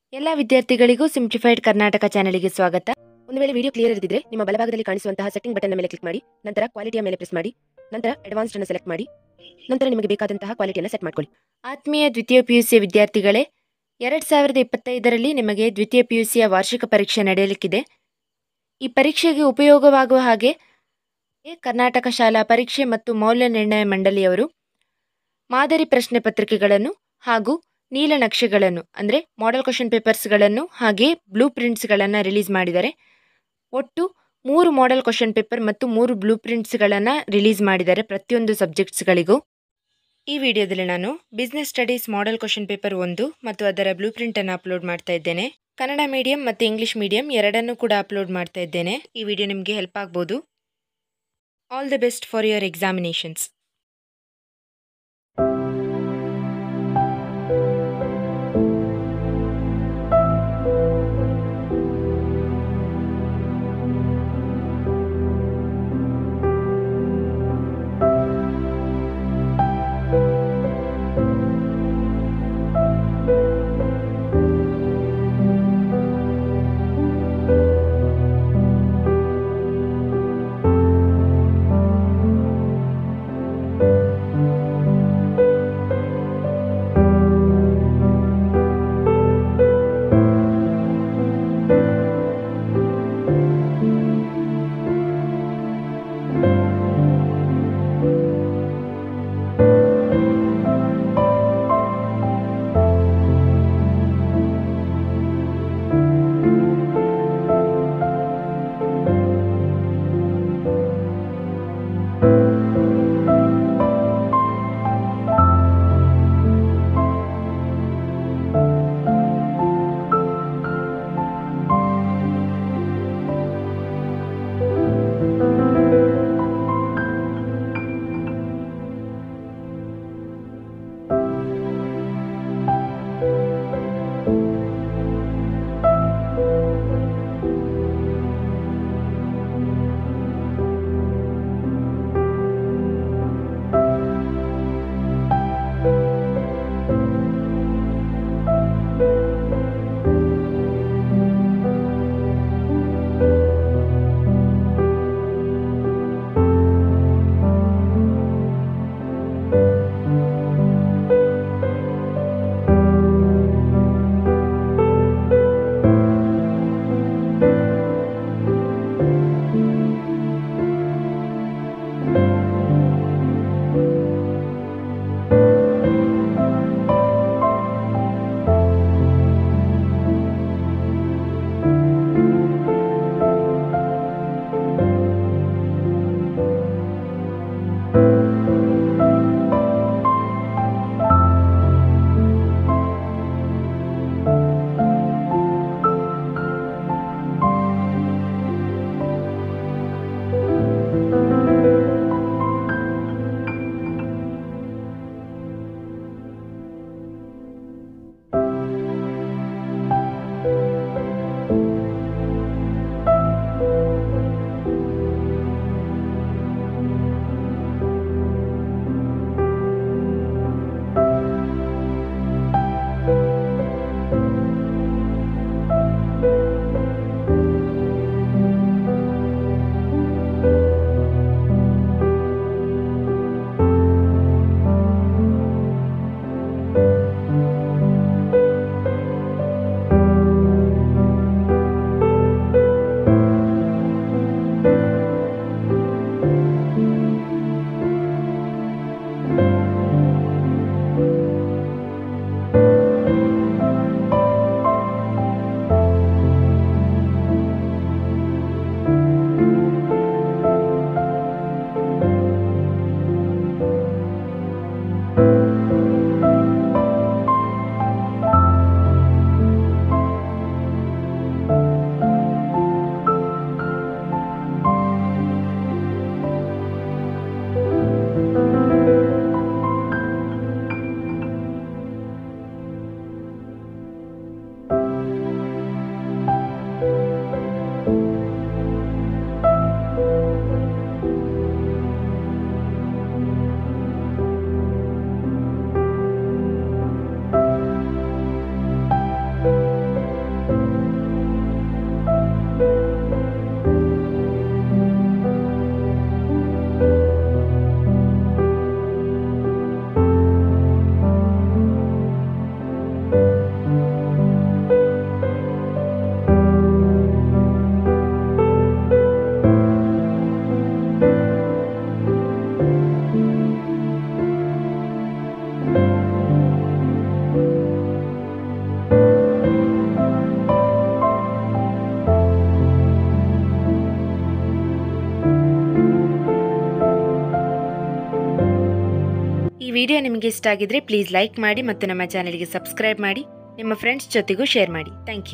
ಎಲ್ಲ ವಿದ್ಯಾರ್ಥಿಗಳಿಗೂ ಸಿಂಪ್ಲಿಫೈಡ್ ಕರ್ನಾಟಕ ಚಾನೆಲ್ಗೆ ಸ್ವಾಗತ ಒಂದು ವೇಳೆ ವಿಡಿಯೋ ಕ್ಲಿಯರ್ ಇದ್ದಿದ್ರೆ ನಿಮ್ಮ ಬಲಭಾಗದಲ್ಲಿ ಕಾಣಿಸುವಂತಹ ಸೆಟ್ಟಿಂಗ್ ಬಟನ್ ಮೇಲೆ ಕ್ಲಿಕ್ ಮಾಡಿ ನಂತರ ಕ್ವಾಲಿಟಿಯ ಮೇಲೆ ಪ್ರೆಸ್ ಮಾಡಿ ನಂತರ ಅಡ್ವಾನ್ಸ್ಡ್ ಅನ್ನು ಸೆಲೆಕ್ಟ್ ಮಾಡಿ ನಂತರ ನಿಮಗೆ ಬೇಕಾದಂತಹ ಕ್ವಾಲಿಟಿಯನ್ನು ಸೆಟ್ ಮಾಡ್ಕೊಳ್ಳಿ ಆತ್ಮೀಯ ದ್ವಿತೀಯ ಪಿಯುಸಿ ವಿದ್ಯಾರ್ಥಿಗಳೇ ಎರಡು ಸಾವಿರದ ಇಪ್ಪತ್ತೈದರಲ್ಲಿ ನಿಮಗೆ ದ್ವಿತೀಯ ಪಿಯುಸಿಯ ವಾರ್ಷಿಕ ಪರೀಕ್ಷೆ ನಡೆಯಲಿಕ್ಕಿದೆ ಈ ಪರೀಕ್ಷೆಗೆ ಉಪಯೋಗವಾಗುವ ಹಾಗೆ ಕರ್ನಾಟಕ ಶಾಲಾ ಪರೀಕ್ಷೆ ಮತ್ತು ಮೌಲ್ಯ ನಿರ್ಣಯ ಮಂಡಳಿಯವರು ಮಾದರಿ ಪ್ರಶ್ನೆ ಪತ್ರಿಕೆಗಳನ್ನು ಹಾಗೂ ನೀಲನಕ್ಷೆಗಳನ್ನು ಅಂದರೆ ಮಾಡೆಲ್ ಕ್ವಶನ್ ಪೇಪರ್ಸ್ಗಳನ್ನು ಹಾಗೆ ಬ್ಲೂ ಪ್ರಿಂಟ್ಸ್ಗಳನ್ನು ರಿಲೀಸ್ ಮಾಡಿದ್ದಾರೆ ಒಟ್ಟು ಮೂರು ಮಾಡೆಲ್ ಕ್ವಶನ್ ಪೇಪರ್ ಮತ್ತು ಮೂರು ಬ್ಲೂ ಪ್ರಿಂಟ್ಸ್ಗಳನ್ನು ರಿಲೀಸ್ ಮಾಡಿದ್ದಾರೆ ಪ್ರತಿಯೊಂದು ಸಬ್ಜೆಕ್ಟ್ಸ್ಗಳಿಗೂ ಈ ವಿಡಿಯೋದಲ್ಲಿ ನಾನು business studies model question paper ಒಂದು ಮತ್ತು ಅದರ ಬ್ಲೂ ಪ್ರಿಂಟನ್ನು ಅಪ್ಲೋಡ್ ಮಾಡ್ತಾ ಇದ್ದೇನೆ ಕನ್ನಡ ಮೀಡಿಯಂ ಮತ್ತು ಇಂಗ್ಲಿಷ್ ಮೀಡಿಯಂ ಎರಡನ್ನೂ ಕೂಡ ಅಪ್ಲೋಡ್ ಮಾಡ್ತಾ ಇದ್ದೇನೆ ಈ ವಿಡಿಯೋ ನಿಮಗೆ ಹೆಲ್ಪ್ ಆಗ್ಬೋದು all the best for your examinations video ನಿಮಗೆ ಇಷ್ಟ ಆಗಿದ್ರೆ ಪ್ಲೀಸ್ ಲೈಕ್ ಮಾಡಿ ಮತ್ತು ನಮ್ಮ ಚಾನಲ್ಗೆ ಸಬ್ಸ್ಕ್ರೈಬ್ ಮಾಡಿ ನಿಮ್ಮ ಫ್ರೆಂಡ್ಸ್ ಜೊತೆಗೂ ಶೇರ್ ಮಾಡಿ ಥ್ಯಾಂಕ್ ಯು